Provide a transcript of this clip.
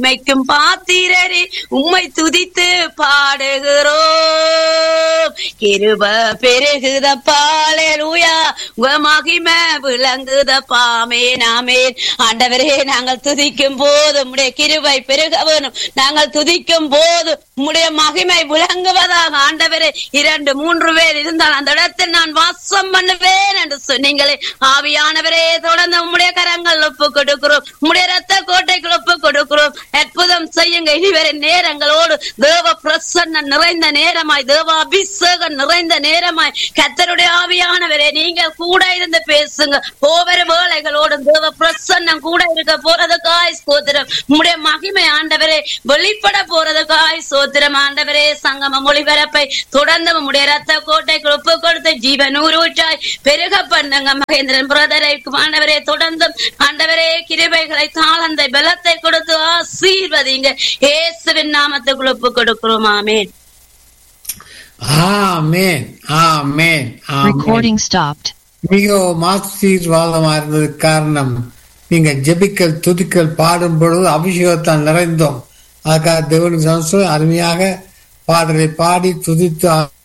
மைக்கும் பாத்திரரே உம்மை துதித்து பாடுகிறோம் கிருப பெருகுதப்பாலேலூயா உங்க மகிமை விளங்குதப்பாமே நாமேன் ஆண்டவரே நாங்கள் துதிக்கும் போது உம்முடைய கிருபை பெருக வேணும் நாங்கள் துதிக்கும் போது உம்முடைய மகிமை விளங்குவதாக ஆண்டவரே இரண்டு மூன்று பேர் இருந்தால் அந்த இடத்தில் நான் வாசம் பண்ணுவேன் என்று சொன்னீங்களே ஆவியானவரே தொடர்ந்து உம்முடைய கரங்கள் ஒப்பு கொடுக்கிறோம் உம்முடைய ரத்த கோட்டைகள் ஒப்பு கொடுக்கிறோம் அற்புதம் செய்யுங்க இதுவரை நேரங்களோடு தேவ பிரசன்ன நிறைந்த நேரமாய் தேவ அபிஷேகம் நிறைந்த நேரமாய் கத்தருடைய ஆவியானவரே நீங்க கூட இருந்து பேசுங்க ஒவ்வொரு வேலைகளோடு தேவ பிரசன்னம் கூட இருக்க போறதுக்காய் ஸ்தோத்திரம் உம்முடைய மகிமை ஆண்டவரே வெளிப்பட போறதுக்காய் சோத்திரம் ஆண்டவரே சங்கம மொழிபரப்பை தொடர்ந்து உம்முடைய ரத்த கோட்டைக்கு ஒப்பு கொடுத்து ஜீவன் ஊரூற்றாய் பெருக பண்ணுங்க மகேந்திரன் பிரதரை ஆண்டவரே தொடர்ந்து ஆண்டவரே கிருபைகளை தாளந்தை பலத்தை கொடுத்து ஆசீர்வதிங்க இயேசுவின் நாமத்துக்குள் ஒப்பு கொடுக்கிறோம் ஆமேன் ஆமேன் ஆமேன் ஆமேன் Recording stopped. மிகவும் ஆசீர்வாதமா இருந்ததுக்கு காரணம் நீங்க ஜெபிக்கல் துதிக்கல் பாடும் பொழுது அபிஷேகத்தால் நிறைந்தோம் அதுக்காக தேவனுக்கு சமஸ்தம் அருமையாக பாடலை பாடி துதித்து